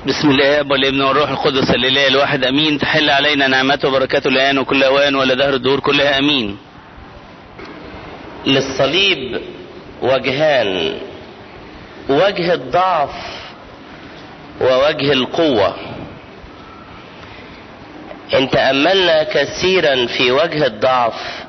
بسم الله والابن والروح القدس الاله الواحد امين تحل علينا نعمته وبركاته الان وكل اوان ولا دهر الدهور كلها امين للصليب وجهان وجه الضعف ووجه القوة ان تأملنا كثيرا في وجه الضعف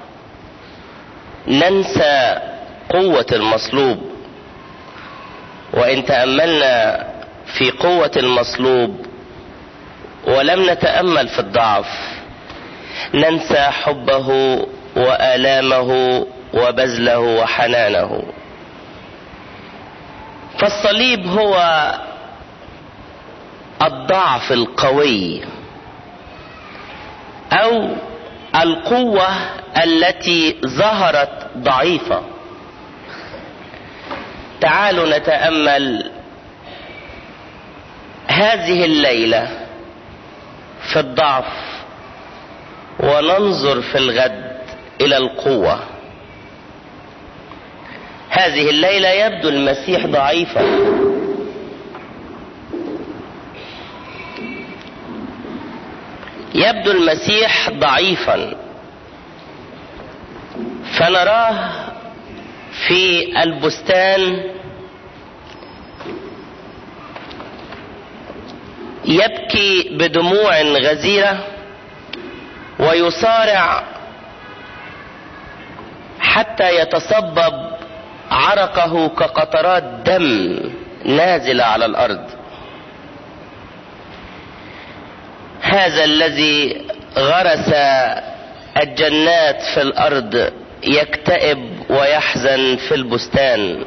ننسى قوة المصلوب وان تأملنا في قوة المصلوب ولم نتأمل في الضعف ننسى حبه وآلامه وبذله وحنانه فالصليب هو الضعف القوي او القوة التي ظهرت ضعيفة تعالوا نتأمل هذه الليلة في الضعف وننظر في الغد الى القوة هذه الليلة يبدو المسيح ضعيفا يبدو المسيح ضعيفا فنراه في البستان يبكي بدموع غزيرة ويصارع حتى يتصبب عرقه كقطرات دم نازلة على الأرض هذا الذي غرس الجنات في الأرض يكتئب ويحزن في البستان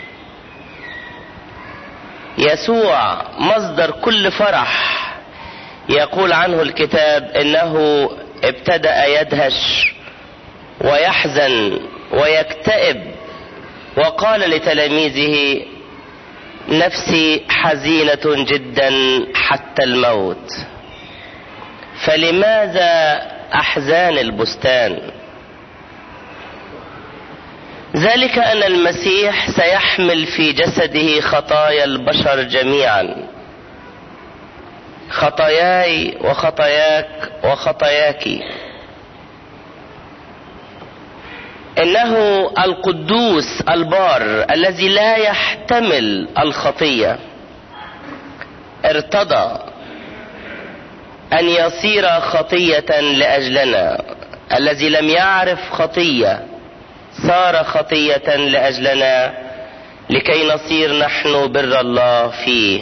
يسوع مصدر كل فرح يقول عنه الكتاب انه ابتدا يدهش ويحزن ويكتئب وقال لتلاميذه نفسي حزينه جدا حتى الموت فلماذا احزان البستان ذلك ان المسيح سيحمل في جسده خطايا البشر جميعا خطاياي وخطاياك وخطاياك انه القدوس البار الذي لا يحتمل الخطيه ارتضى ان يصير خطيه لاجلنا الذي لم يعرف خطيه صار خطية لأجلنا لكي نصير نحن بر الله فيه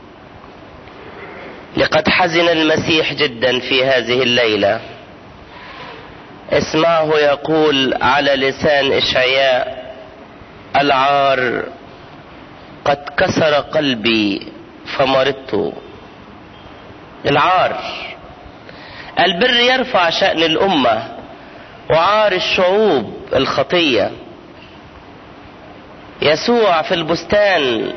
لقد حزن المسيح جدا في هذه الليلة اسمعه يقول على لسان إشعياء العار قد كسر قلبي فمرضت العار البر يرفع شأن الأمة وعار الشعوب الخطية يسوع في البستان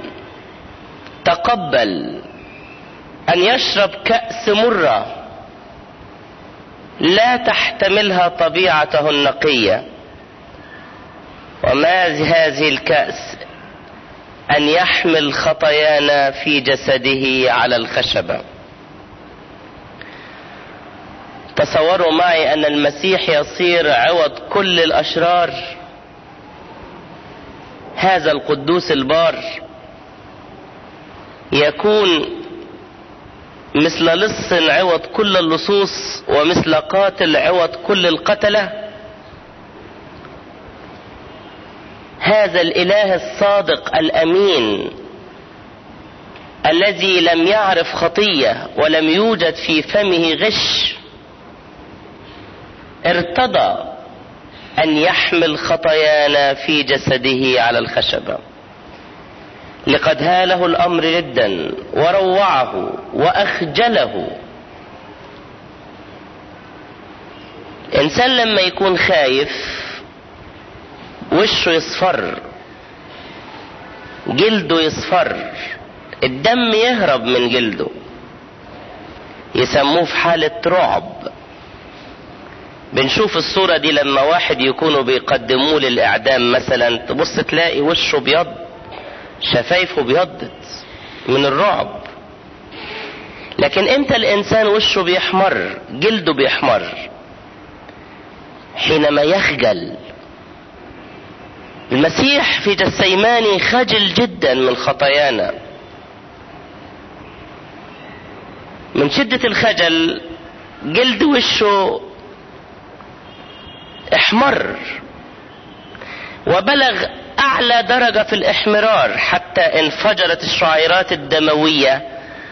تقبل أن يشرب كأس مرة لا تحتملها طبيعته النقية وما هذه الكأس أن يحمل خطايانا في جسده على الخشبة تصوروا معي ان المسيح يصير عوض كل الاشرار هذا القدوس البار يكون مثل لص عوض كل اللصوص ومثل قاتل عوض كل القتله هذا الاله الصادق الامين الذي لم يعرف خطيه ولم يوجد في فمه غش ارتضى ان يحمل خطايانا في جسده على الخشبه لقد هاله الامر جدا وروعه واخجله انسان لما يكون خايف وشه يصفر جلده يصفر الدم يهرب من جلده يسموه في حالة رعب بنشوف الصورة دي لما واحد يكونوا بيقدموه للإعدام مثلا تبص تلاقي وشه بيض شفايفه بيضت من الرعب لكن امتى الانسان وشه بيحمر جلده بيحمر حينما يخجل المسيح في جسيماني خجل جدا من خطايانا من شدة الخجل جلد وشه احمر وبلغ اعلى درجة في الاحمرار حتى انفجرت الشعيرات الدموية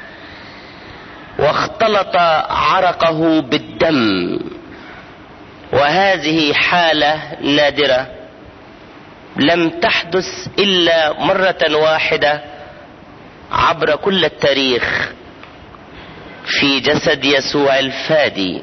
واختلط عرقه بالدم وهذه حالة نادرة لم تحدث الا مرة واحدة عبر كل التاريخ في جسد يسوع الفادي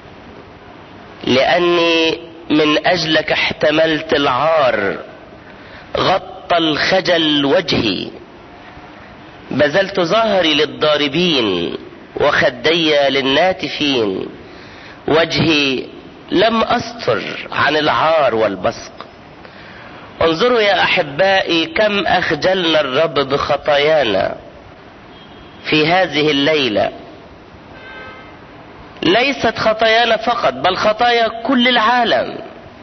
لاني من اجلك احتملت العار غطى الخجل وجهي بذلت ظهري للضاربين وخدي للناتفين وجهي لم استر عن العار والبصق انظروا يا احبائي كم اخجلنا الرب بخطايانا في هذه الليله ليست خطايانا فقط بل خطايا كل العالم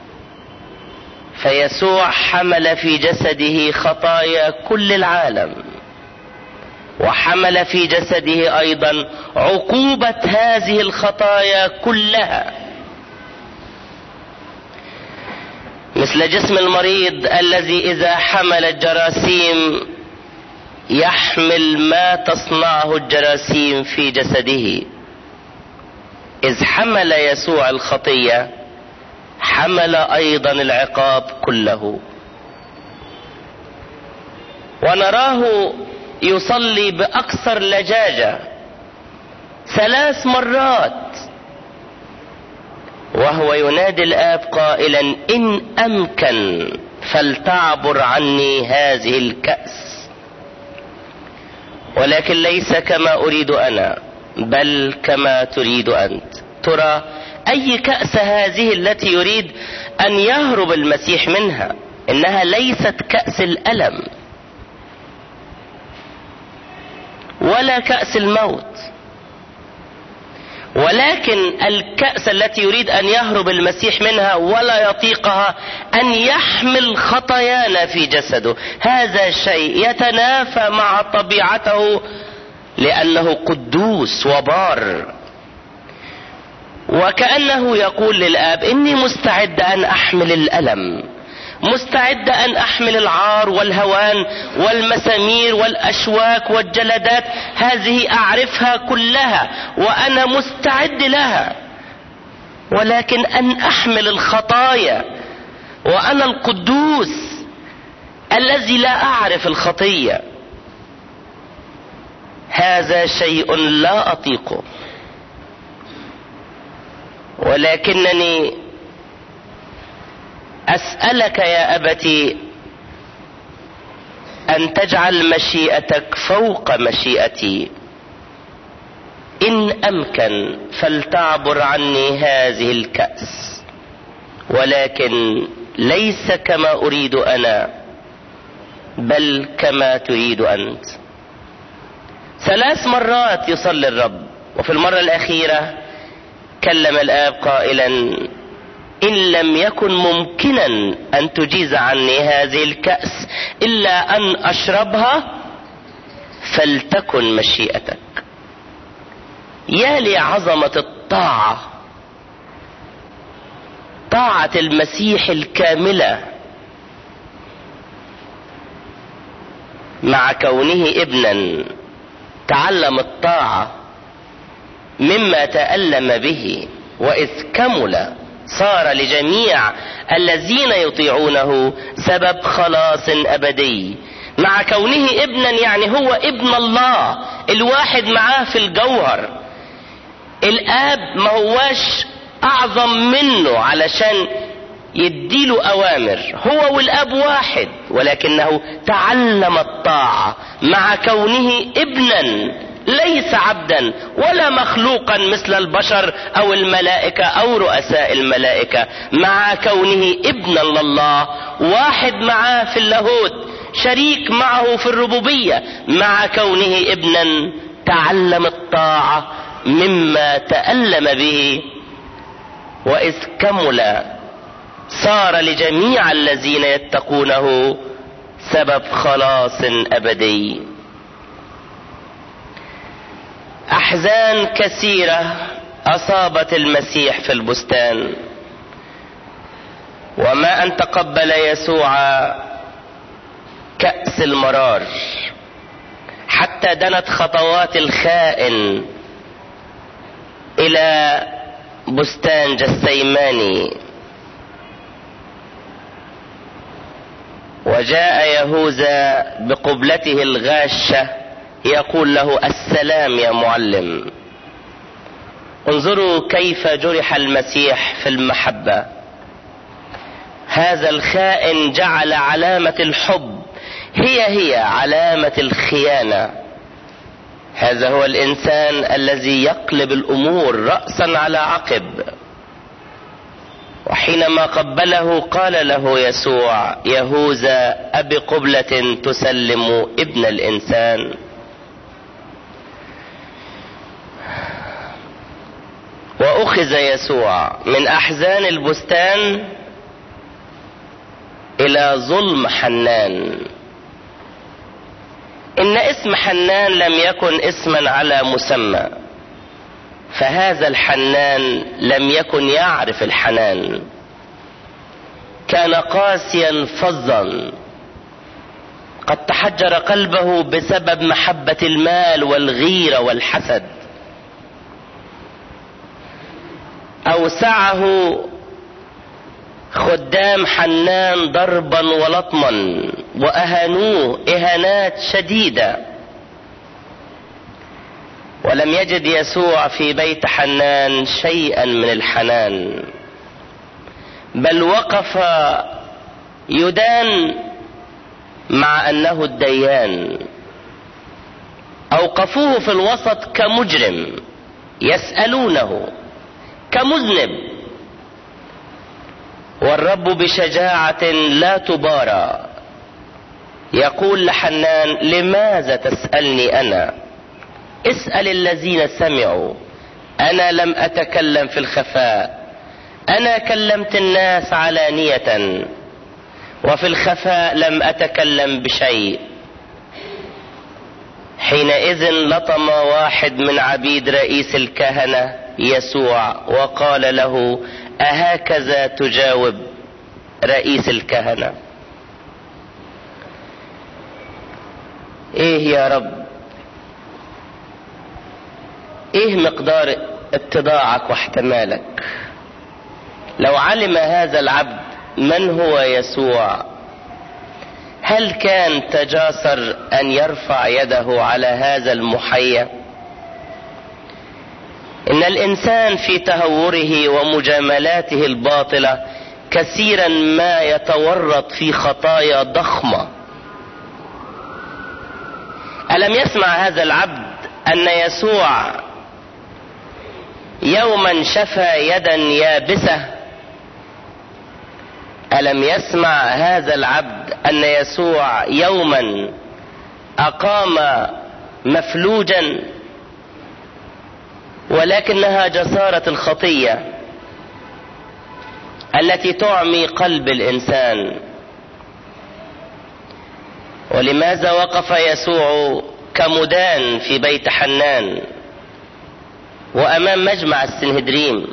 فيسوع حمل في جسده خطايا كل العالم وحمل في جسده ايضا عقوبه هذه الخطايا كلها مثل جسم المريض الذي اذا حمل الجراثيم يحمل ما تصنعه الجراثيم في جسده اذ حمل يسوع الخطيه حمل ايضا العقاب كله ونراه يصلي باكثر لجاجه ثلاث مرات وهو ينادي الاب قائلا ان امكن فلتعبر عني هذه الكاس ولكن ليس كما اريد انا بل كما تريد انت ترى اي كاس هذه التي يريد ان يهرب المسيح منها انها ليست كاس الالم ولا كاس الموت ولكن الكأس التي يريد أن يهرب المسيح منها ولا يطيقها أن يحمل خطايانا في جسده هذا شيء يتنافى مع طبيعته لأنه قدوس وبار وكأنه يقول للآب إني مستعد أن أحمل الألم مستعد أن أحمل العار والهوان والمسامير والأشواك والجلدات هذه أعرفها كلها وأنا مستعد لها ولكن أن أحمل الخطايا وأنا القدوس الذي لا أعرف الخطية هذا شيء لا أطيقه ولكنني اسالك يا ابتي ان تجعل مشيئتك فوق مشيئتي ان امكن فلتعبر عني هذه الكاس ولكن ليس كما اريد انا بل كما تريد انت ثلاث مرات يصلي الرب وفي المره الاخيره كلم الاب قائلا ان لم يكن ممكنا ان تجيز عني هذه الكاس الا ان اشربها فلتكن مشيئتك يا لعظمه الطاعه طاعه المسيح الكامله مع كونه ابنا تعلم الطاعه مما تالم به واذ كمل صار لجميع الذين يطيعونه سبب خلاص ابدي مع كونه ابنا يعني هو ابن الله الواحد معاه في الجوهر الاب ما هواش اعظم منه علشان يديله اوامر هو والاب واحد ولكنه تعلم الطاعه مع كونه ابنا ليس عبدا ولا مخلوقا مثل البشر او الملائكه او رؤساء الملائكه مع كونه ابنا لله واحد معاه في اللاهوت شريك معه في الربوبيه مع كونه ابنا تعلم الطاعة مما تألم به وإذ كمل صار لجميع الذين يتقونه سبب خلاص أبدي أحزان كثيرة أصابت المسيح في البستان وما أن تقبل يسوع كأس المرار حتى دنت خطوات الخائن إلى بستان جسيماني وجاء يهوذا بقبلته الغاشة يقول له السلام يا معلم انظروا كيف جرح المسيح في المحبة هذا الخائن جعل علامة الحب هي هي علامة الخيانة هذا هو الإنسان الذي يقلب الأمور رأسا على عقب وحينما قبله قال له يسوع يهوذا أبي قبلة تسلم ابن الإنسان وأخذ يسوع من أحزان البستان إلى ظلم حنان إن اسم حنان لم يكن اسما على مسمى فهذا الحنان لم يكن يعرف الحنان كان قاسيا فظا قد تحجر قلبه بسبب محبة المال والغيرة والحسد أوسعه خدام حنان ضربا ولطما وأهانوه إهانات شديدة ولم يجد يسوع في بيت حنان شيئا من الحنان بل وقف يدان مع انه الديان اوقفوه في الوسط كمجرم يسالونه كمذنب والرب بشجاعه لا تبارى يقول لحنان لماذا تسالني انا اسال الذين سمعوا انا لم اتكلم في الخفاء انا كلمت الناس علانيه وفي الخفاء لم اتكلم بشيء حينئذ لطم واحد من عبيد رئيس الكهنه يسوع وقال له اهكذا تجاوب رئيس الكهنه ايه يا رب ايه مقدار اتضاعك واحتمالك لو علم هذا العبد من هو يسوع هل كان تجاسر ان يرفع يده على هذا المحيا ان الانسان في تهوره ومجاملاته الباطله كثيرا ما يتورط في خطايا ضخمه الم يسمع هذا العبد ان يسوع يوما شفى يدا يابسه الم يسمع هذا العبد ان يسوع يوما اقام مفلوجا ولكنها جساره الخطيه التي تعمي قلب الانسان ولماذا وقف يسوع كمدان في بيت حنان وامام مجمع السنهدريم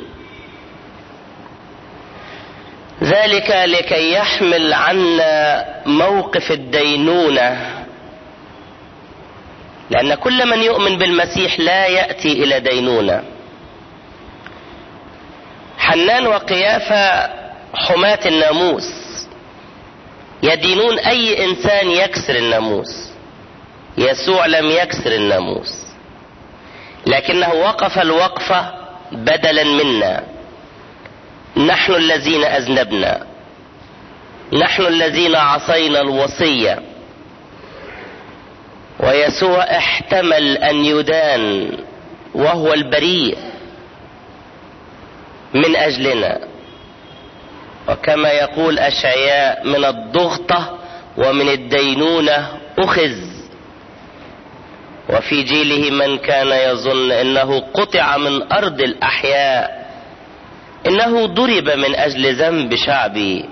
ذلك لكي يحمل عنا موقف الدينونه لان كل من يؤمن بالمسيح لا ياتي الى دينونه حنان وقيافه حماه الناموس يدينون اي انسان يكسر الناموس يسوع لم يكسر الناموس لكنه وقف الوقفه بدلا منا نحن الذين اذنبنا نحن الذين عصينا الوصيه ويسوع احتمل ان يدان وهو البريء من اجلنا وكما يقول اشعياء من الضغطه ومن الدينونه اخذ وفي جيله من كان يظن انه قطع من ارض الاحياء انه ضرب من اجل ذنب شعبي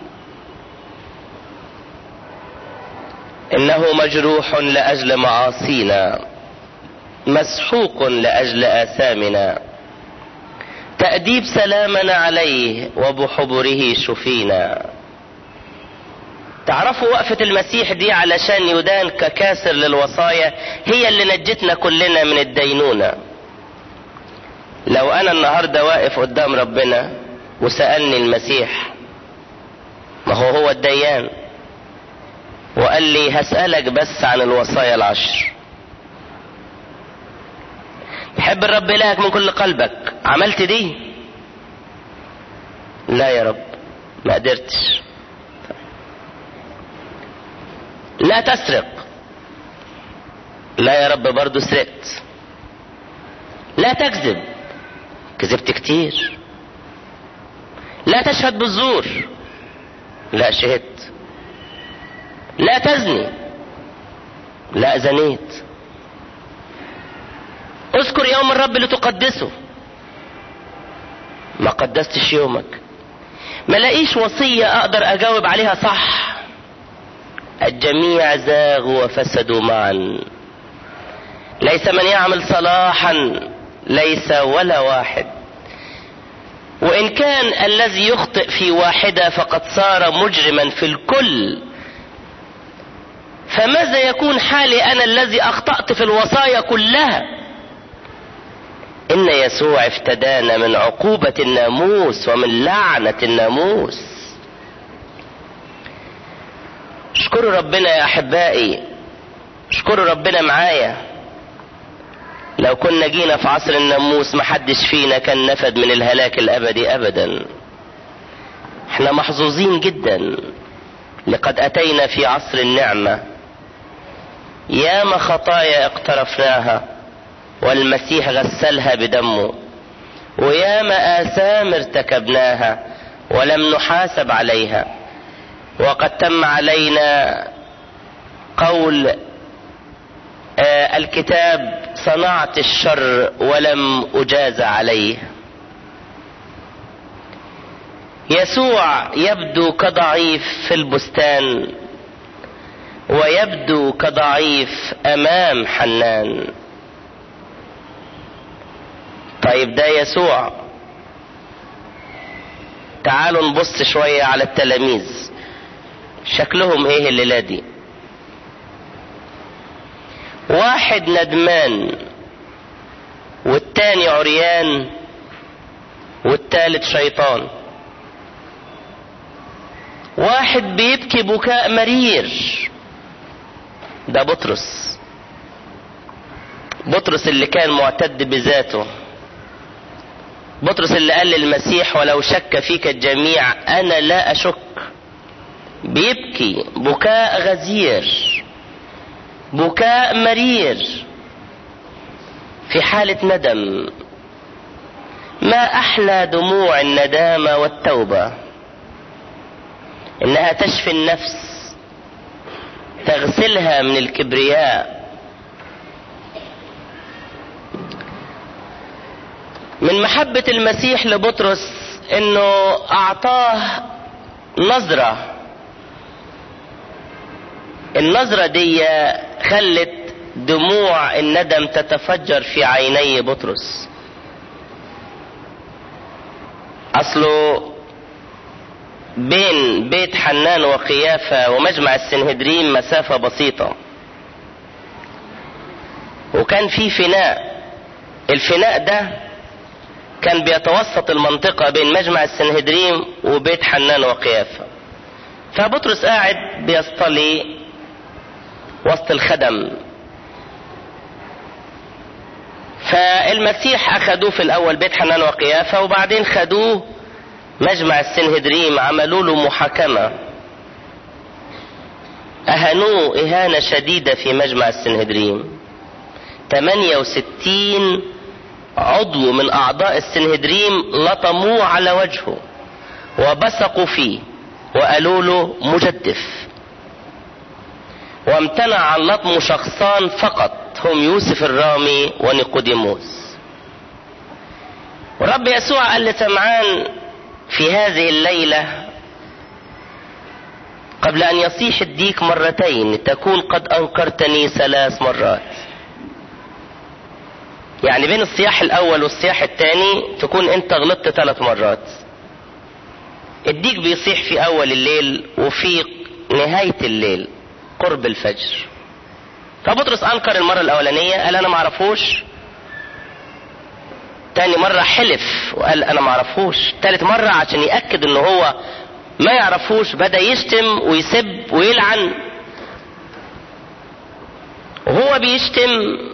انه مجروح لاجل معاصينا مسحوق لاجل اثامنا تاديب سلامنا عليه وبحبره شفينا تعرفوا وقفة المسيح دي علشان يدان ككاسر للوصايا هي اللي نجتنا كلنا من الدينونة لو انا النهاردة واقف قدام ربنا وسألني المسيح ما هو هو الديان وقال لي هسألك بس عن الوصايا العشر تحب الرب إلهك من كل قلبك عملت دي لا يا رب ما قدرتش لا تسرق لا يا رب برضو سرقت لا تكذب كذبت كتير لا تشهد بالزور لا شهدت لا تزني لا زنيت اذكر يوم الرب لتقدسه ما قدستش يومك ما لاقيش وصية اقدر اجاوب عليها صح الجميع زاغوا وفسدوا معا ليس من يعمل صلاحا ليس ولا واحد وان كان الذي يخطئ في واحدة فقد صار مجرما في الكل فماذا يكون حالي انا الذي اخطأت في الوصايا كلها ان يسوع افتدانا من عقوبة الناموس ومن لعنة الناموس اشكروا ربنا يا احبائي اشكروا ربنا معايا لو كنا جينا في عصر الناموس محدش فينا كان نفد من الهلاك الابدي ابدا احنا محظوظين جدا لقد اتينا في عصر النعمه ياما خطايا اقترفناها والمسيح غسلها بدمه وياما آثام ارتكبناها ولم نحاسب عليها وقد تم علينا قول آه الكتاب صنعت الشر ولم أجاز عليه يسوع يبدو كضعيف في البستان ويبدو كضعيف امام حنان طيب ده يسوع تعالوا نبص شوية على التلاميذ شكلهم ايه الليلة دي واحد ندمان والتاني عريان والتالت شيطان واحد بيبكي بكاء مرير ده بطرس بطرس اللي كان معتد بذاته بطرس اللي قال للمسيح ولو شك فيك الجميع انا لا اشك بيبكي بكاء غزير بكاء مرير في حالة ندم ما احلى دموع الندامة والتوبة انها تشفي النفس تغسلها من الكبرياء من محبة المسيح لبطرس انه اعطاه نظرة النظرة دي خلت دموع الندم تتفجر في عيني بطرس اصله بين بيت حنان وقيافة ومجمع السنهدرين مسافة بسيطة وكان في فناء الفناء ده كان بيتوسط المنطقة بين مجمع السنهدرين وبيت حنان وقيافة فبطرس قاعد بيصطلي وسط الخدم فالمسيح اخدوه في الاول بيت حنان وقيافة وبعدين خدوه مجمع السنهدريم عملوا له محاكمة أهانوه إهانة شديدة في مجمع السنهدريم 68 عضو من أعضاء السنهدريم لطموه على وجهه وبصقوا فيه وقالوا له مجدف وامتنع عن لطمه شخصان فقط هم يوسف الرامي ونيقوديموس ورب يسوع قال لسمعان في هذه الليلة قبل أن يصيح الديك مرتين تكون قد أنكرتني ثلاث مرات يعني بين الصياح الأول والصياح الثاني تكون أنت غلطت ثلاث مرات الديك بيصيح في أول الليل وفي نهاية الليل قرب الفجر فبطرس أنكر المرة الأولانية قال أنا معرفوش تاني مرة حلف وقال أنا معرفوش تالت مرة عشان يأكد إن هو ما يعرفوش بدأ يشتم ويسب ويلعن وهو بيشتم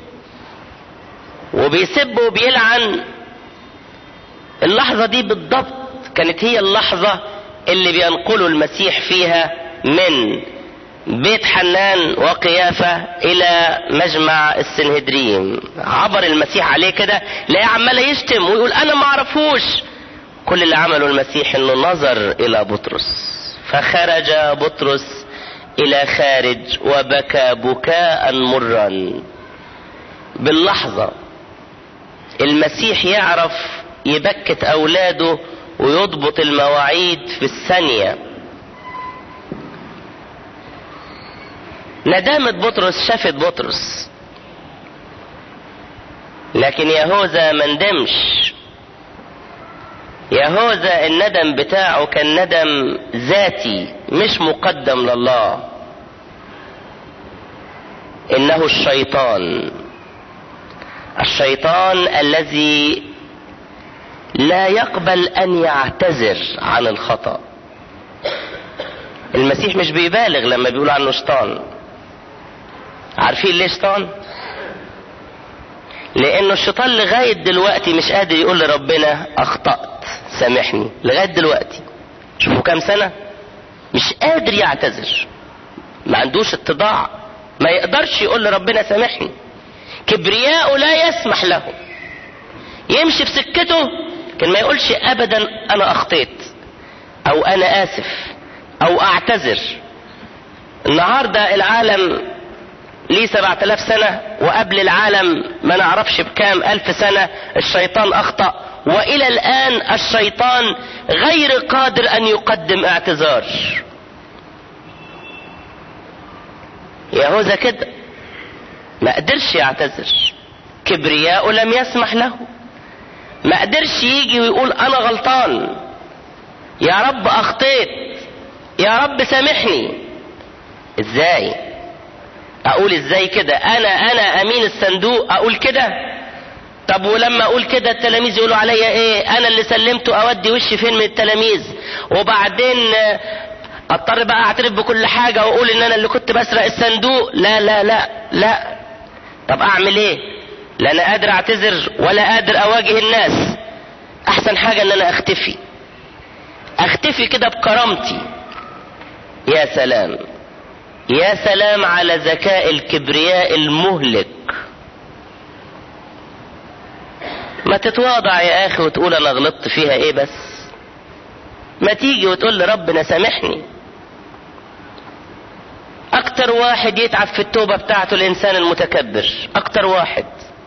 وبيسب وبيلعن اللحظة دي بالضبط كانت هي اللحظة اللي بينقلوا المسيح فيها من بيت حنان وقيافة إلى مجمع السنهدريم عبر المسيح عليه كده لا عمال يشتم ويقول أنا ما أعرفوش كل اللي عمله المسيح انه نظر الى بطرس فخرج بطرس الى خارج وبكى بكاء مرا باللحظة المسيح يعرف يبكت اولاده ويضبط المواعيد في الثانية ندامة بطرس شافت بطرس لكن يهوذا ما ندمش يهوذا الندم بتاعه كان ندم ذاتي مش مقدم لله انه الشيطان الشيطان الذي لا يقبل ان يعتذر عن الخطا المسيح مش بيبالغ لما بيقول عنه شيطان عارفين ليه شيطان لانه الشيطان لغايه دلوقتي مش قادر يقول لربنا اخطات سامحني لغايه دلوقتي شوفوا كام سنه مش قادر يعتذر ما عندوش اتضاع ما يقدرش يقول لربنا سامحني كبرياءه لا يسمح له يمشي في سكته لكن ما يقولش ابدا انا اخطيت او انا اسف او اعتذر النهارده العالم ليه سبعة آلاف سنة وقبل العالم ما نعرفش بكام ألف سنة الشيطان أخطأ وإلى الآن الشيطان غير قادر أن يقدم اعتذار يهوذا كده ما قدرش يعتذر كبرياءه لم يسمح له ما قدرش يجي ويقول أنا غلطان يا رب أخطيت يا رب سامحني ازاي اقول ازاي كده انا انا امين الصندوق اقول كده طب ولما اقول كده التلاميذ يقولوا عليا ايه انا اللي سلمته اودي وشي فين من التلاميذ وبعدين اضطر بقى اعترف بكل حاجه واقول ان انا اللي كنت بسرق الصندوق لا لا لا لا طب اعمل ايه لا انا قادر اعتذر ولا قادر اواجه الناس احسن حاجه ان انا اختفي اختفي كده بكرامتي يا سلام يا سلام على ذكاء الكبرياء المهلك ما تتواضع يا اخي وتقول انا غلطت فيها ايه بس ما تيجي وتقول لربنا سامحني اكتر واحد يتعب في التوبة بتاعته الانسان المتكبر اكتر واحد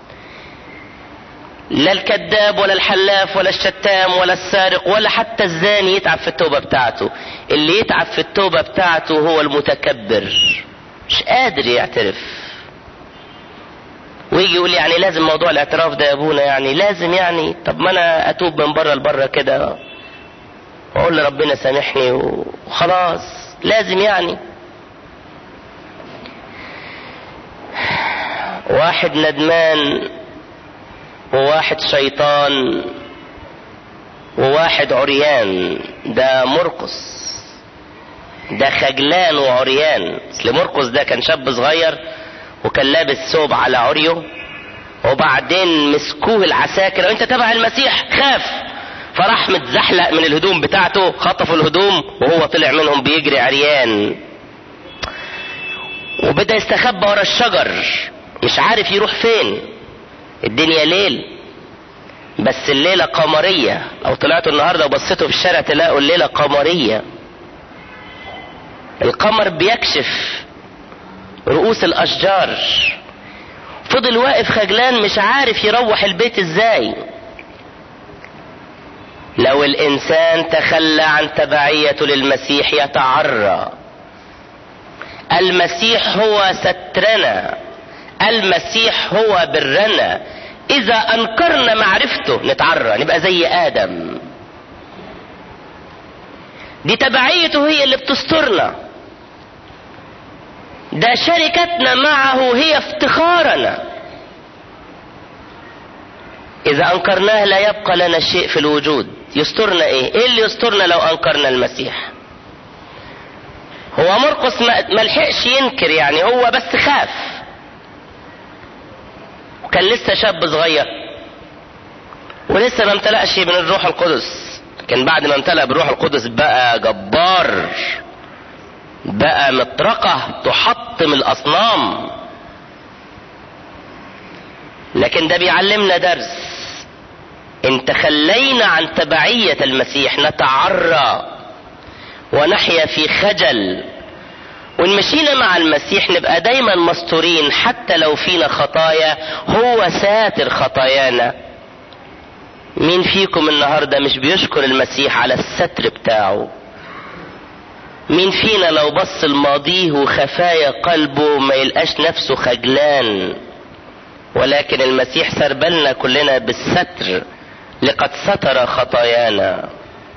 لا الكذاب ولا الحلاف ولا الشتام ولا السارق ولا حتى الزاني يتعب في التوبة بتاعته اللي يتعب في التوبة بتاعته هو المتكبر مش قادر يعترف ويجي يقول يعني لازم موضوع الاعتراف ده يا ابونا يعني لازم يعني طب ما انا اتوب من بره لبره كده واقول لربنا سامحني وخلاص لازم يعني واحد ندمان وواحد شيطان وواحد عريان ده مرقس ده خجلان وعريان اصل مرقس ده كان شاب صغير وكان لابس ثوب على عريه وبعدين مسكوه العساكر وانت تبع المسيح خاف فراح متزحلق من الهدوم بتاعته خطفوا الهدوم وهو طلع منهم بيجري عريان وبدا يستخبى ورا الشجر مش عارف يروح فين الدنيا ليل بس الليله قمريه لو طلعتوا النهارده وبصيتوا في الشارع تلاقوا الليله قمريه القمر بيكشف رؤوس الاشجار فضل واقف خجلان مش عارف يروح البيت ازاي لو الانسان تخلى عن تبعيته للمسيح يتعرى المسيح هو سترنا المسيح هو برنا اذا انكرنا معرفته نتعرى نبقى زي ادم دي تبعيته هي اللي بتسترنا ده شركتنا معه هي افتخارنا اذا انكرناه لا يبقى لنا شيء في الوجود يسترنا ايه ايه اللي يسترنا لو انكرنا المسيح هو مرقس ما لحقش ينكر يعني هو بس خاف وكان لسه شاب صغير ولسه ما امتلأش من الروح القدس لكن بعد ما امتلأ بالروح القدس بقى جبار بقى مطرقة تحطم الأصنام لكن ده بيعلمنا درس ان تخلينا عن تبعية المسيح نتعرى ونحيا في خجل وان مشينا مع المسيح نبقى دايما مستورين حتى لو فينا خطايا هو ساتر خطايانا مين فيكم النهارده مش بيشكر المسيح على الستر بتاعه مين فينا لو بص لماضيه وخفايا قلبه ما يلقاش نفسه خجلان ولكن المسيح سربلنا كلنا بالستر لقد ستر خطايانا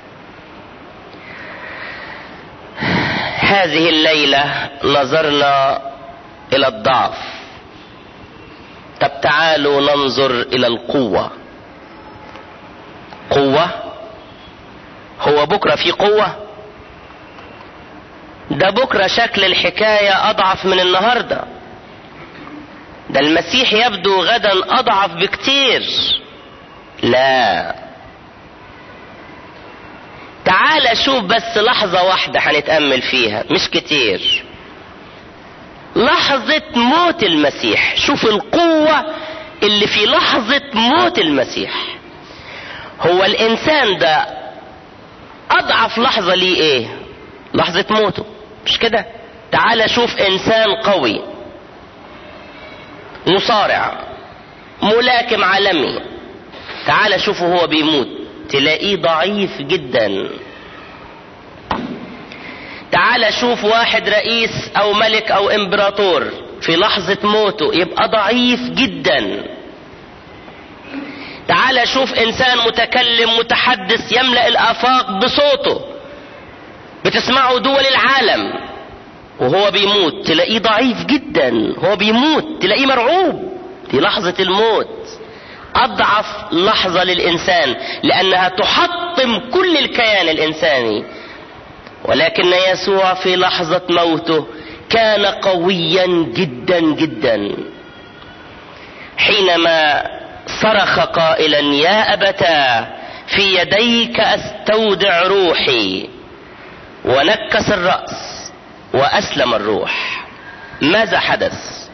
هذه الليله نظرنا الى الضعف طب تعالوا ننظر الى القوه قوه هو بكره في قوه ده بكره شكل الحكايه اضعف من النهارده ده المسيح يبدو غدا اضعف بكتير لا تعال شوف بس لحظة واحدة هنتأمل فيها مش كتير لحظة موت المسيح شوف القوة اللي في لحظة موت المسيح هو الإنسان ده أضعف لحظة ليه إيه لحظة موته مش كده تعال شوف إنسان قوي مصارع ملاكم عالمي تعال شوفه هو بيموت تلاقيه ضعيف جدا تعال شوف واحد رئيس او ملك او امبراطور في لحظة موته يبقى ضعيف جدا تعال شوف انسان متكلم متحدث يملأ الافاق بصوته بتسمعه دول العالم وهو بيموت تلاقيه ضعيف جدا هو بيموت تلاقيه مرعوب في لحظة الموت اضعف لحظة للانسان لانها تحطم كل الكيان الانساني ولكن يسوع في لحظة موته كان قويا جدا جدا حينما صرخ قائلا يا ابتا في يديك استودع روحي ونكس الراس واسلم الروح ماذا حدث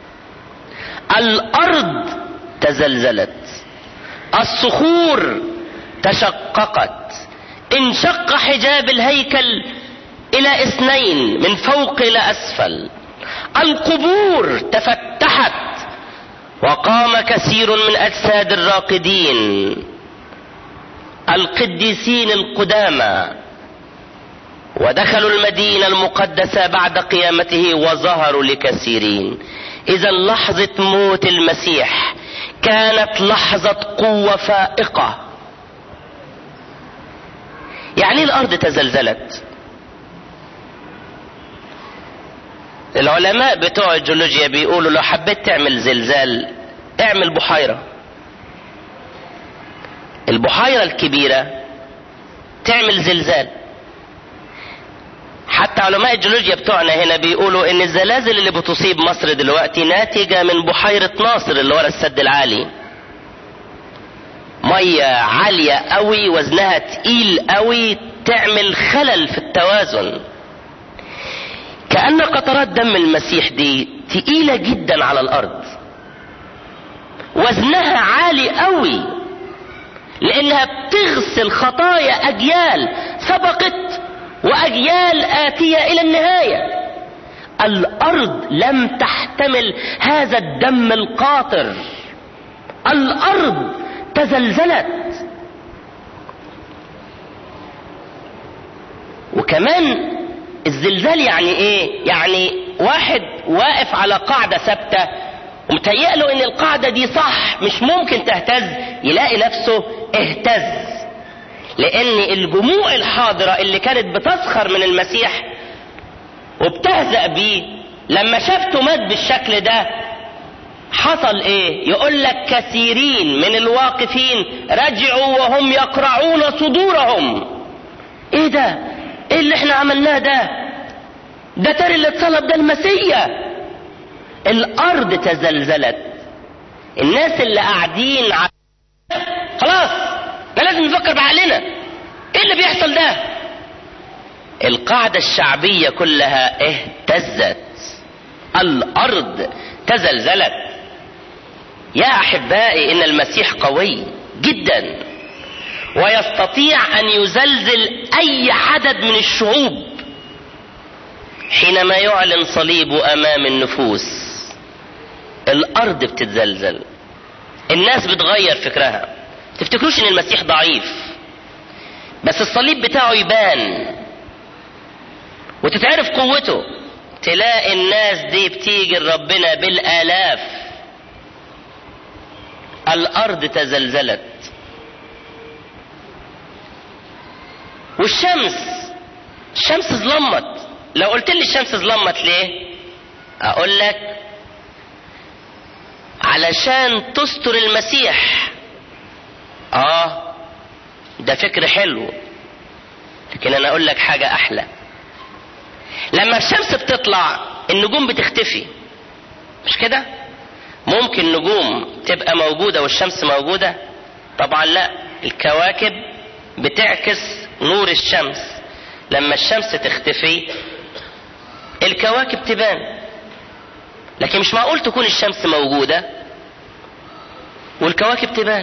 الارض تزلزلت الصخور تشققت انشق حجاب الهيكل الى اثنين من فوق الى اسفل القبور تفتحت وقام كثير من اجساد الراقدين القديسين القدامى ودخلوا المدينه المقدسه بعد قيامته وظهروا لكثيرين اذا لحظه موت المسيح كانت لحظه قوه فائقه يعني الارض تزلزلت العلماء بتوع الجيولوجيا بيقولوا لو حبيت تعمل زلزال اعمل بحيرة البحيرة الكبيرة تعمل زلزال حتى علماء الجيولوجيا بتوعنا هنا بيقولوا ان الزلازل اللي بتصيب مصر دلوقتي ناتجة من بحيرة ناصر اللي ورا السد العالي مية عالية قوي وزنها تقيل قوي تعمل خلل في التوازن كأن قطرات دم المسيح دي تقيلة جدا على الأرض وزنها عالي قوي لأنها بتغسل خطايا أجيال سبقت وأجيال آتية إلى النهاية الارض لم تحتمل هذا الدم القاطر الارض تزلزلت وكمان الزلزال يعني ايه يعني واحد واقف على قاعدة ثابتة ومتهيأ له ان القاعدة دي صح مش ممكن تهتز يلاقي نفسه اهتز لان الجموع الحاضرة اللي كانت بتسخر من المسيح وبتهزأ بيه لما شافته مات بالشكل ده حصل ايه يقول لك كثيرين من الواقفين رجعوا وهم يقرعون صدورهم ايه ده ايه اللي احنا عملناه ده ده ترى اللي اتصلب ده المسيا الارض تزلزلت الناس اللي قاعدين ع... خلاص ما لازم نفكر بعقلنا ايه اللي بيحصل ده القاعدة الشعبية كلها اهتزت الارض تزلزلت يا احبائي ان المسيح قوي جدا ويستطيع ان يزلزل اي عدد من الشعوب حينما يعلن صليبه امام النفوس الارض بتتزلزل الناس بتغير فكرها تفتكروش ان المسيح ضعيف بس الصليب بتاعه يبان وتتعرف قوته تلاقي الناس دي بتيجي لربنا بالالاف الارض تزلزلت والشمس الشمس ظلمت لو قلت لي الشمس ظلمت ليه اقول لك علشان تستر المسيح اه ده فكر حلو لكن انا اقول لك حاجة احلى لما الشمس بتطلع النجوم بتختفي مش كده ممكن نجوم تبقى موجودة والشمس موجودة طبعا لا الكواكب بتعكس نور الشمس لما الشمس تختفي الكواكب تبان لكن مش معقول تكون الشمس موجودة والكواكب تبان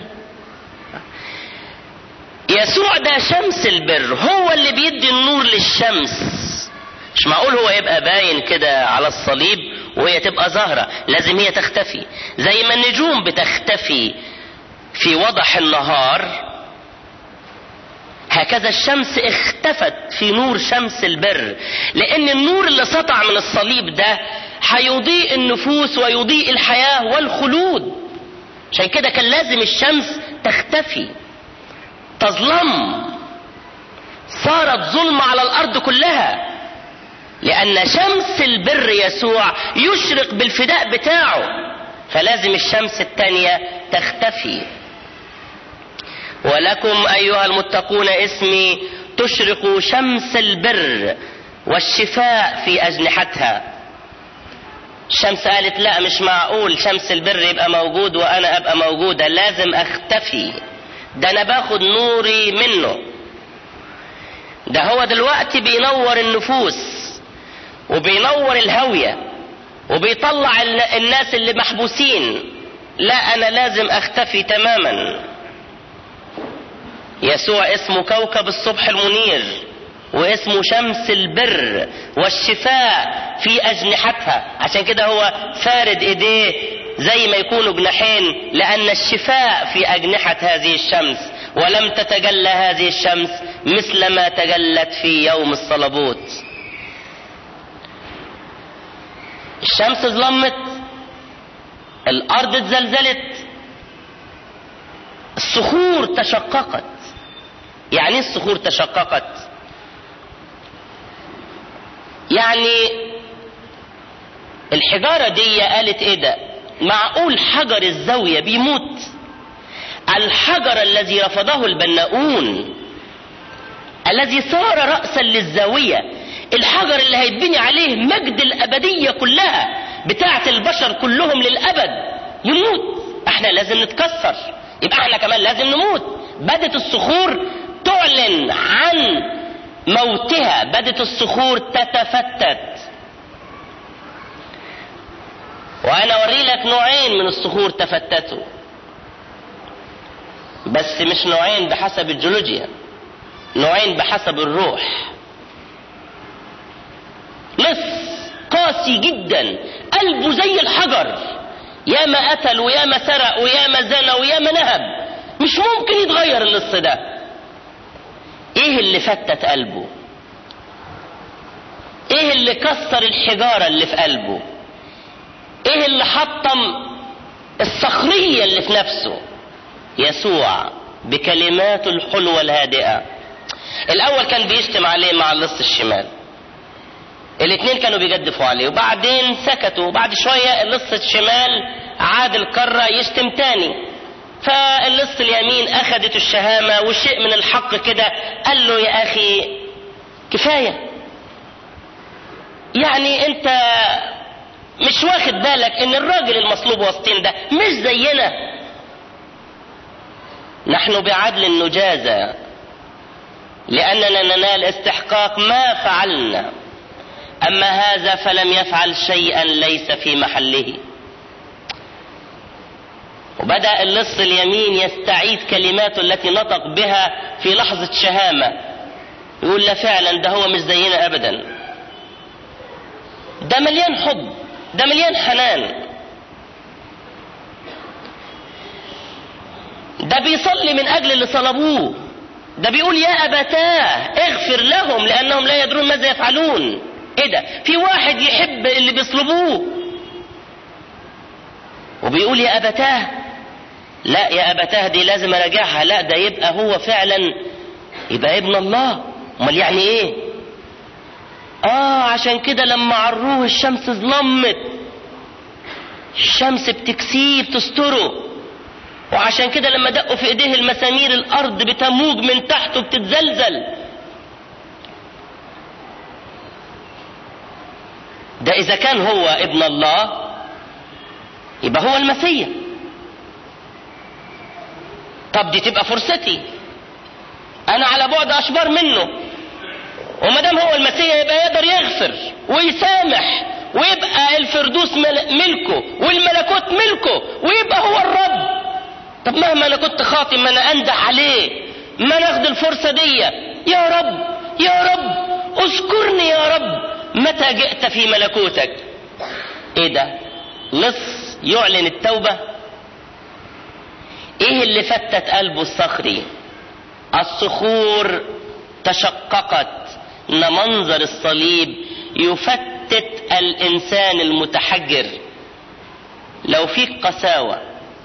يسوع ده شمس البر هو اللي بيدي النور للشمس مش معقول هو يبقى باين كده على الصليب وهي تبقى ظاهرة لازم هي تختفي زي ما النجوم بتختفي في وضح النهار هكذا الشمس اختفت في نور شمس البر لان النور اللي سطع من الصليب ده هيضيء النفوس ويضيء الحياة والخلود عشان كده كان لازم الشمس تختفي تظلم صارت ظلمة على الارض كلها لان شمس البر يسوع يشرق بالفداء بتاعه فلازم الشمس التانية تختفي ولكم ايها المتقون اسمي تشرق شمس البر والشفاء في اجنحتها الشمس قالت لا مش معقول شمس البر يبقى موجود وانا ابقى موجودة لازم اختفي ده انا باخد نوري منه ده هو دلوقتي بينور النفوس وبينور الهوية وبيطلع الناس اللي محبوسين لا انا لازم اختفي تماما يسوع اسمه كوكب الصبح المنير واسمه شمس البر والشفاء في اجنحتها عشان كده هو فارد ايديه زي ما يكونوا جناحين لان الشفاء في اجنحة هذه الشمس ولم تتجلى هذه الشمس مثل ما تجلت في يوم الصلبوت الشمس ظلمت الارض اتزلزلت الصخور تشققت يعني ايه الصخور تشققت يعني الحجارة دي قالت ايه ده معقول حجر الزاوية بيموت الحجر الذي رفضه البناؤون الذي صار رأسا للزاوية الحجر اللي هيتبني عليه مجد الأبدية كلها بتاعة البشر كلهم للأبد يموت احنا لازم نتكسر يبقى احنا كمان لازم نموت بدت الصخور تعلن عن موتها بدت الصخور تتفتت وانا اوري لك نوعين من الصخور تفتتوا بس مش نوعين بحسب الجيولوجيا نوعين بحسب الروح مصر قاسي قاسي جدا قلبه زي الحجر يا ما قتل ويا ما سرق ويا ما زنى ويا ما نهب مش ممكن يتغير اللص ده ايه اللي فتت قلبه ايه اللي كسر الحجارة اللي في قلبه ايه اللي حطم الصخرية اللي في نفسه يسوع بكلماته الحلوة الهادئة الاول كان بيشتم عليه مع اللص الشمال الاثنين كانوا بيجدفوا عليه وبعدين سكتوا وبعد شوية اللص الشمال عاد الكرة يشتم تاني فاللص اليمين اخدت الشهامة وشيء من الحق كده قال له يا اخي كفاية يعني انت مش واخد بالك ان الراجل المصلوب وسطين ده مش زينا نحن بعدل نجازى لاننا ننال استحقاق ما فعلنا اما هذا فلم يفعل شيئا ليس في محله وبدا اللص اليمين يستعيد كلماته التي نطق بها في لحظه شهامه يقول لا فعلا ده هو مش زينا ابدا ده مليان حب ده مليان حنان ده بيصلي من اجل اللي صلبوه ده بيقول يا ابتاه اغفر لهم لانهم لا يدرون ماذا يفعلون ايه ده في واحد يحب اللي بيصلبوه وبيقول يا ابتاه لا يا ابتاه دي لازم اراجعها لا ده يبقى هو فعلا يبقى ابن الله امال يعني ايه اه عشان كده لما عروه الشمس ظلمت الشمس بتكسيه بتستره وعشان كده لما دقوا في ايديه المسامير الارض بتموج من تحته بتتزلزل ده اذا كان هو ابن الله يبقى هو المسيح طب دي تبقى فرصتي انا على بعد اشبار منه وما دام هو المسيح يبقى يقدر يغفر ويسامح ويبقى الفردوس ملكه والملكوت ملكه ويبقى هو الرب طب مهما انا كنت خاطئ ما انا انده عليه ما ناخد الفرصه دي يا رب يا رب اذكرني يا رب متى جئت في ملكوتك ايه ده لص يعلن التوبه ايه اللي فتت قلبه الصخري الصخور تشققت ان منظر الصليب يفتت الانسان المتحجر لو فيك قساوه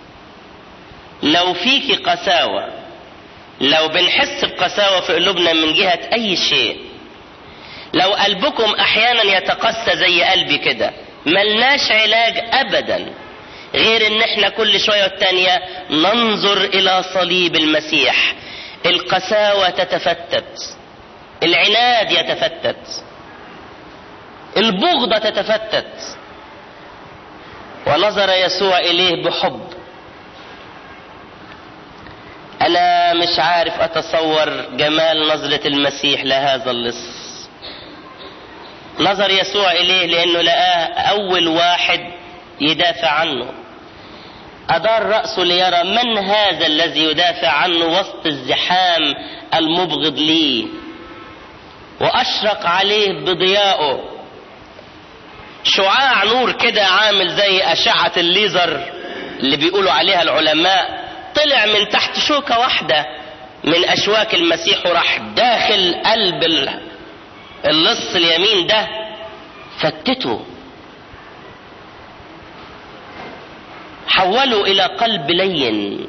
لو فيك قساوه لو بنحس بقساوه في قلوبنا من جهه اي شيء لو قلبكم احيانا يتقسى زي قلبي كده ملناش علاج ابدا غير ان احنا كل شويه والتانيه ننظر الى صليب المسيح القساوه تتفتت العناد يتفتت البغضه تتفتت ونظر يسوع اليه بحب انا مش عارف اتصور جمال نظره المسيح لهذا اللص نظر يسوع اليه لانه لقاه اول واحد يدافع عنه ادار راسه ليرى من هذا الذي يدافع عنه وسط الزحام المبغض ليه واشرق عليه بضيائه شعاع نور كده عامل زي اشعه الليزر اللي بيقولوا عليها العلماء طلع من تحت شوكه واحده من اشواك المسيح وراح داخل قلب اللص اليمين ده فتته حوله الى قلب لين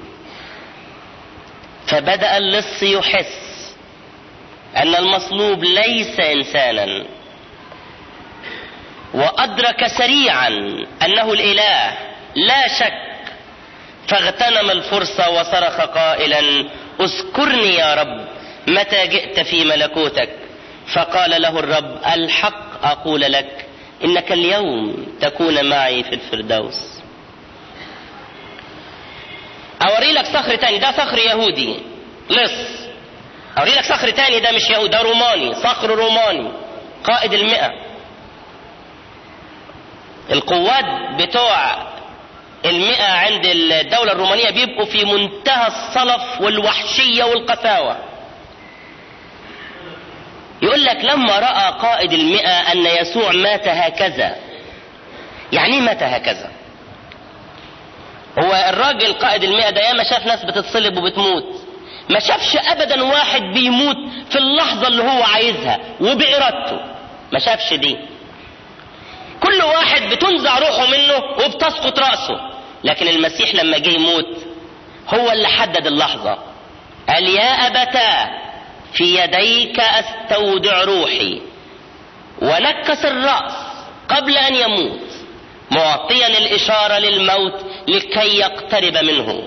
فبدا اللص يحس ان المصلوب ليس انسانا وادرك سريعا انه الاله لا شك فاغتنم الفرصه وصرخ قائلا اذكرني يا رب متى جئت في ملكوتك فقال له الرب الحق اقول لك انك اليوم تكون معي في الفردوس اوري لك صخر تاني ده صخر يهودي لص اوري لك صخر تاني ده مش يهودي ده روماني صخر روماني قائد المئة القوات بتوع المئة عند الدولة الرومانية بيبقوا في منتهى الصلف والوحشية والقساوة يقول لك لما رأى قائد المئة أن يسوع مات هكذا يعني متى هكذا هو الراجل قائد المئة ده ياما شاف ناس بتتصلب وبتموت ما شافش ابدا واحد بيموت في اللحظة اللي هو عايزها وبإرادته ما شافش دي كل واحد بتنزع روحه منه وبتسقط رأسه لكن المسيح لما جه يموت هو اللي حدد اللحظة قال يا أبتا في يديك أستودع روحي ونكس الرأس قبل أن يموت معطيا الإشارة للموت لكي يقترب منه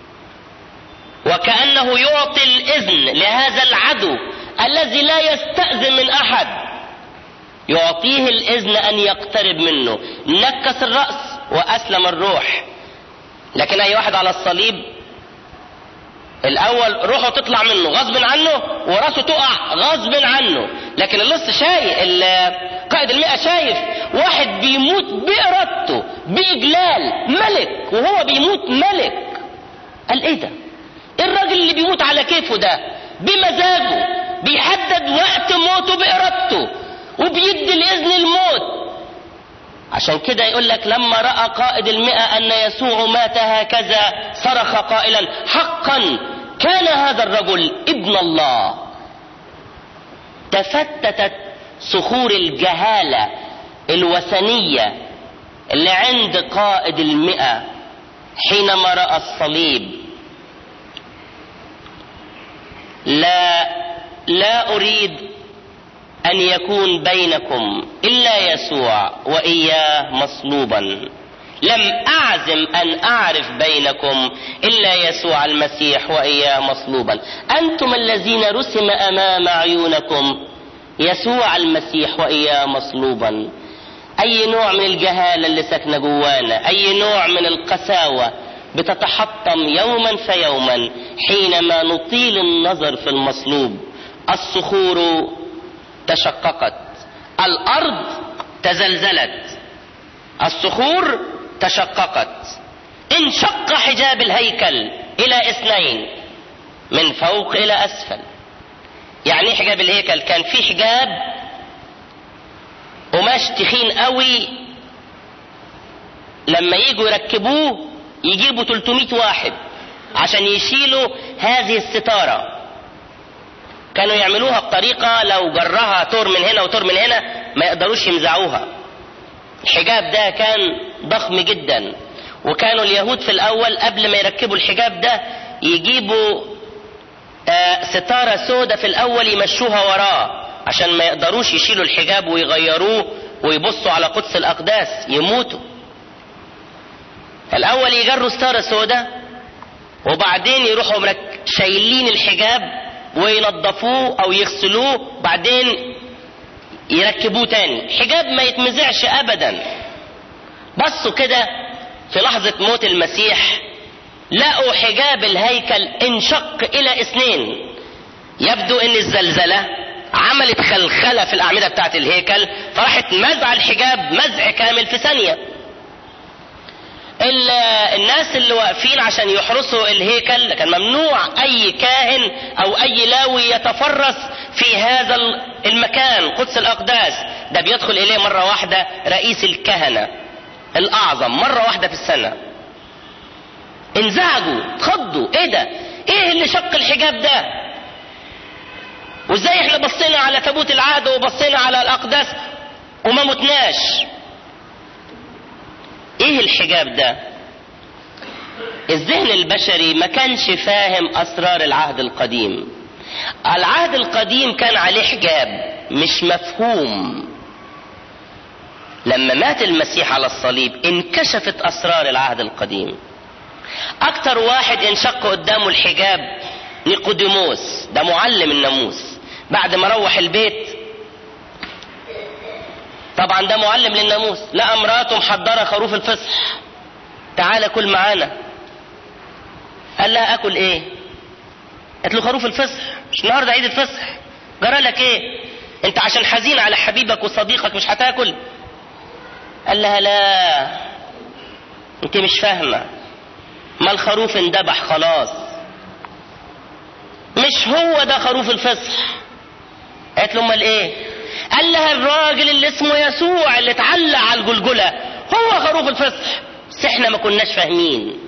وكأنه يعطي الإذن لهذا العدو الذي لا يستأذن من أحد يعطيه الإذن أن يقترب منه نكس الرأس وأسلم الروح لكن أي واحد على الصليب الأول روحه تطلع منه غصب عنه وراسه تقع غصب عنه لكن اللص شايف قائد المئة شايف واحد بيموت بإرادته بإجلال ملك وهو بيموت ملك قال إيه ده؟ إيه الراجل اللي بيموت على كيفه ده؟ بمزاجه بيحدد وقت موته بإرادته وبيدي الإذن الموت عشان كده يقول لك لما رأى قائد المئة أن يسوع مات هكذا صرخ قائلا حقا كان هذا الرجل ابن الله تفتتت صخور الجهالة الوثنية اللي عند قائد المئة حينما رأى الصليب لا لا أريد أن يكون بينكم إلا يسوع وإياه مصلوبا لم أعزم أن أعرف بينكم إلا يسوع المسيح وإياه مصلوبا أنتم الذين رسم أمام عيونكم يسوع المسيح وإياه مصلوبا أي نوع من الجهالة اللي ساكنة جوانا أي نوع من القساوة بتتحطم يوما فيوما حينما نطيل النظر في المصلوب الصخور تشققت الارض تزلزلت الصخور تشققت انشق حجاب الهيكل الى اثنين من فوق الى اسفل يعني حجاب الهيكل كان في حجاب قماش تخين قوي لما يجوا يركبوه يجيبوا 300 واحد عشان يشيلوا هذه الستاره كانوا يعملوها بطريقة لو جرها تور من هنا وتور من هنا ما يقدروش ينزعوها الحجاب ده كان ضخم جدا وكانوا اليهود في الأول قبل ما يركبوا الحجاب ده يجيبوا آه ستارة سودة في الأول يمشوها وراه عشان ما يقدروش يشيلوا الحجاب ويغيروه ويبصوا على قدس الأقداس يموتوا الأول يجروا ستارة سودة وبعدين يروحوا شايلين الحجاب وينظفوه او يغسلوه بعدين يركبوه تاني حجاب ما يتمزعش ابدا بصوا كده في لحظة موت المسيح لقوا حجاب الهيكل انشق الى اثنين يبدو ان الزلزلة عملت خلخلة في الاعمدة بتاعت الهيكل فراحت مزع الحجاب مزع كامل في ثانية الناس اللي واقفين عشان يحرسوا الهيكل كان ممنوع اي كاهن او اي لاوي يتفرس في هذا المكان قدس الاقداس ده بيدخل اليه مره واحده رئيس الكهنه الاعظم مره واحده في السنه انزعجوا اتخضوا ايه ده ايه اللي شق الحجاب ده وازاي احنا بصينا على تابوت العهد وبصينا على الاقداس وما متناش ايه الحجاب ده الذهن البشري ما كانش فاهم اسرار العهد القديم العهد القديم كان عليه حجاب مش مفهوم لما مات المسيح على الصليب انكشفت اسرار العهد القديم اكتر واحد انشق قدامه الحجاب نيقوديموس ده معلم الناموس بعد ما روح البيت طبعا ده معلم للناموس لقى مراته محضره خروف الفصح تعالى كل معانا قال لها اكل ايه قالت له خروف الفصح مش النهارده عيد الفصح جرى لك ايه انت عشان حزين على حبيبك وصديقك مش هتاكل قال لها لا انت مش فاهمه ما الخروف اندبح خلاص مش هو ده خروف الفصح قالت له امال ايه قال لها الراجل اللي اسمه يسوع اللي اتعلق على الجلجله هو خروف الفصح بس احنا ما كناش فاهمين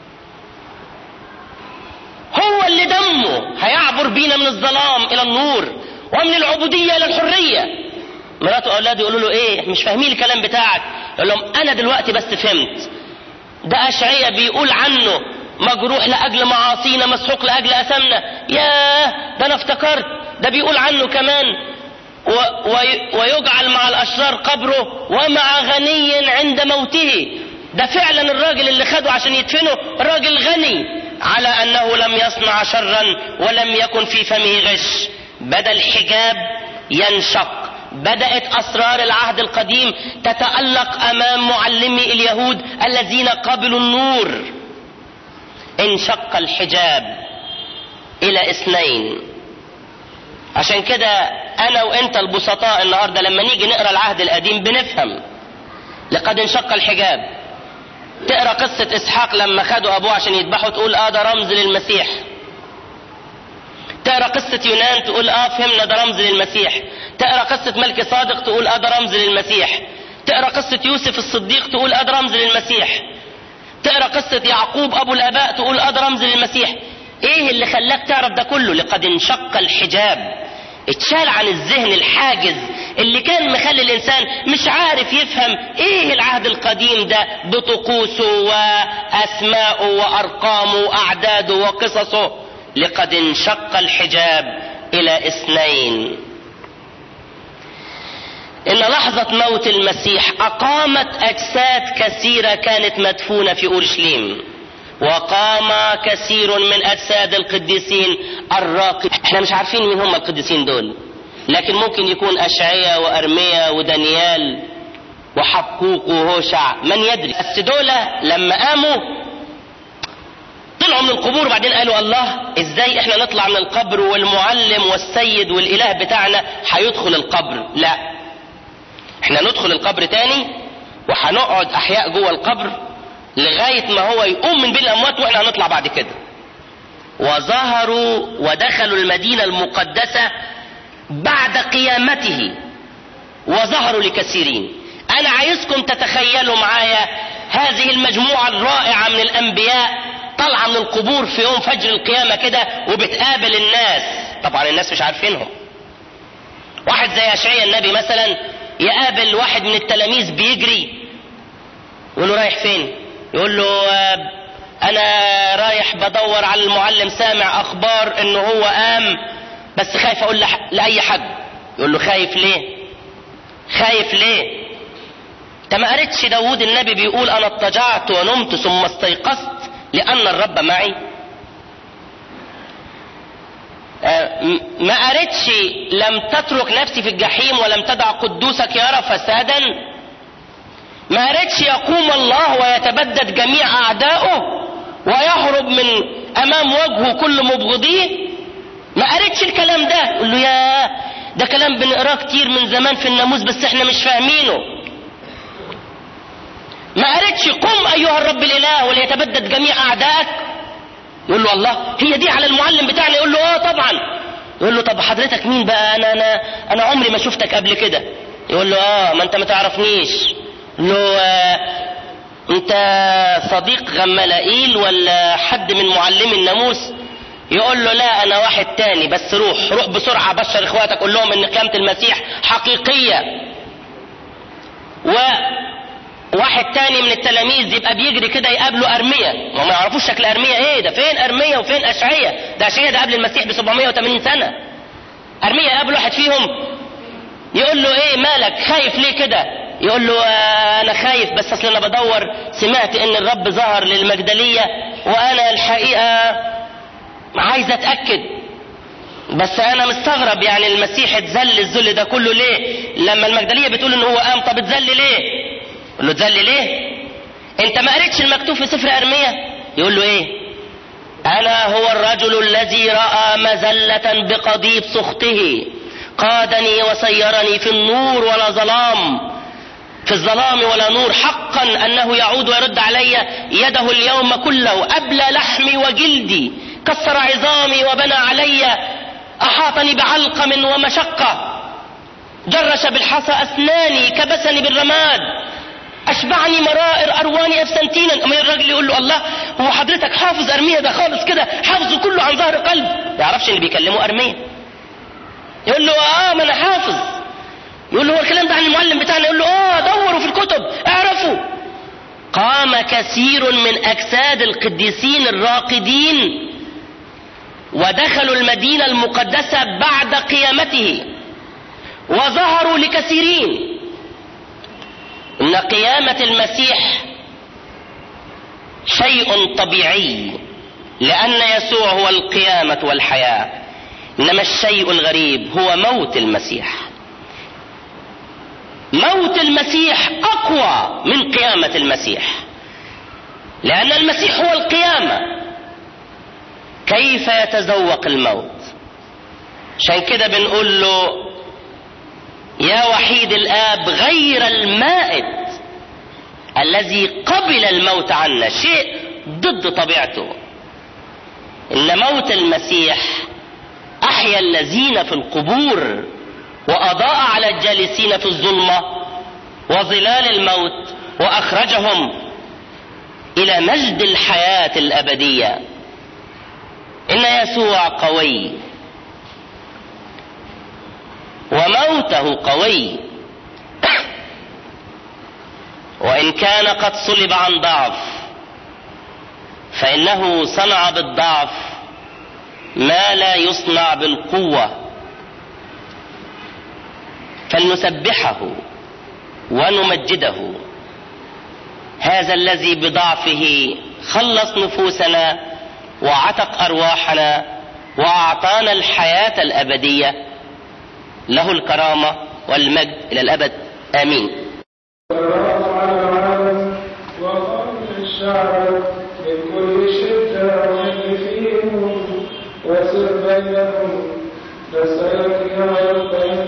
هو اللي دمه هيعبر بينا من الظلام الى النور ومن العبوديه الى الحريه مراته واولاده يقولوا له ايه مش فاهمين الكلام بتاعك يقول لهم انا دلوقتي بس فهمت ده اشعيا بيقول عنه مجروح لاجل معاصينا مسحوق لاجل اثامنا ياه ده انا افتكرت ده بيقول عنه كمان و وي ويجعل مع الاشرار قبره ومع غني عند موته ده فعلا الراجل اللي خده عشان يدفنه راجل غني على انه لم يصنع شرا ولم يكن في فمه غش بدا الحجاب ينشق بدات اسرار العهد القديم تتالق امام معلمي اليهود الذين قبلوا النور انشق الحجاب الى اثنين عشان كده انا وانت البسطاء النهارده لما نيجي نقرا العهد القديم بنفهم لقد انشق الحجاب تقرا قصه اسحاق لما خدوا ابوه عشان يذبحوا تقول اه ده رمز للمسيح تقرا قصه يونان تقول اه فهمنا ده رمز للمسيح تقرا قصه ملك صادق تقول اه ده رمز للمسيح تقرا قصه يوسف الصديق تقول اه ده رمز للمسيح تقرا قصه يعقوب ابو الاباء تقول اه ده رمز للمسيح ايه اللي خلاك تعرف ده كله لقد انشق الحجاب اتشال عن الذهن الحاجز اللي كان مخلي الانسان مش عارف يفهم ايه العهد القديم ده بطقوسه واسماءه وارقامه واعداده وقصصه لقد انشق الحجاب الى اثنين ان لحظة موت المسيح اقامت اجساد كثيرة كانت مدفونة في اورشليم وقام كثير من اجساد القديسين الراقي احنا مش عارفين مين هم القديسين دول لكن ممكن يكون اشعيا وارميا ودانيال وحقوق وهوشع من يدري بس دول لما قاموا طلعوا من القبور وبعدين قالوا الله ازاي احنا نطلع من القبر والمعلم والسيد والاله بتاعنا هيدخل القبر لا احنا ندخل القبر تاني وهنقعد احياء جوه القبر لغاية ما هو يقوم من بين الأموات وإحنا هنطلع بعد كده وظهروا ودخلوا المدينة المقدسة بعد قيامته وظهروا لكثيرين أنا عايزكم تتخيلوا معايا هذه المجموعة الرائعة من الأنبياء طالعة من القبور في يوم فجر القيامة كده وبتقابل الناس طبعا الناس مش عارفينهم واحد زي أشعيا النبي مثلا يقابل واحد من التلاميذ بيجري يقول له رايح فين يقول له انا رايح بدور على المعلم سامع اخبار انه هو قام بس خايف اقول لاي حد يقول له خايف ليه خايف ليه انت ما قريتش داود النبي بيقول انا اضطجعت ونمت ثم استيقظت لان الرب معي ما قريتش لم تترك نفسي في الجحيم ولم تدع قدوسك يرى فسادا ما قريتش يقوم الله ويتبدد جميع اعدائه ويهرب من امام وجهه كل مبغضيه ما قريتش الكلام ده يقول له يا ده كلام بنقراه كتير من زمان في الناموس بس احنا مش فاهمينه ما قريتش قم ايها الرب الاله وليتبدد جميع اعدائك يقول له الله هي دي على المعلم بتاعنا يقول له اه طبعا يقول له طب حضرتك مين بقى انا انا انا عمري ما شفتك قبل كده يقول له اه ما انت ما تعرفنيش له انت صديق غملائيل ولا حد من معلمي الناموس يقول له لا انا واحد تاني بس روح روح بسرعة بشر اخواتك قول لهم ان قيامة المسيح حقيقية و واحد تاني من التلاميذ يبقى بيجري كده يقابله ارمية ما ما يعرفوش شكل ارمية ايه ده فين ارمية وفين اشعية ده اشعية ده قبل المسيح ب 780 سنة ارمية يقابل واحد فيهم يقول له ايه مالك خايف ليه كده يقول له آه انا خايف بس اصل انا بدور سمعت ان الرب ظهر للمجدلية وانا الحقيقة عايز اتأكد بس انا مستغرب يعني المسيح اتذل الذل ده كله ليه لما المجدلية بتقول ان هو قام طب اتذل ليه يقول له اتذل ليه انت ما قريتش المكتوب في سفر ارمية يقول له ايه انا هو الرجل الذي رأى مزلة بقضيب سخطه قادني وسيرني في النور ولا ظلام في الظلام ولا نور حقا انه يعود ويرد علي يده اليوم كله ابلى لحمي وجلدي كسر عظامي وبنى علي احاطني بعلقم ومشقه جرش بالحصى اسناني كبسني بالرماد اشبعني مرائر ارواني افسنتينا اما الراجل يقول له الله هو حضرتك حافظ ارميه ده خالص كده حافظه كله عن ظهر قلب ما يعرفش اللي بيكلمه ارميه يقول له اه ما انا حافظ يقول له هو الكلام ده عن المعلم بتاعنا يقول له اه دوروا في الكتب اعرفوا قام كثير من اجساد القديسين الراقدين ودخلوا المدينه المقدسه بعد قيامته وظهروا لكثيرين ان قيامه المسيح شيء طبيعي لان يسوع هو القيامه والحياه انما الشيء الغريب هو موت المسيح موت المسيح اقوى من قيامه المسيح لان المسيح هو القيامه كيف يتذوق الموت عشان كده بنقول له يا وحيد الاب غير المائت الذي قبل الموت عنا شيء ضد طبيعته ان موت المسيح احيا الذين في القبور واضاء على الجالسين في الظلمه وظلال الموت واخرجهم الى مجد الحياه الابديه ان يسوع قوي وموته قوي وان كان قد صلب عن ضعف فانه صنع بالضعف ما لا يصنع بالقوه فلنسبحه ونمجده هذا الذي بضعفه خلص نفوسنا وعتق ارواحنا واعطانا الحياه الابديه له الكرامه والمجد الى الابد امين والسلام على العالم وقوم الشعب من كل شدة وحل فيهم وسر بينهم فسيأتي على القيامة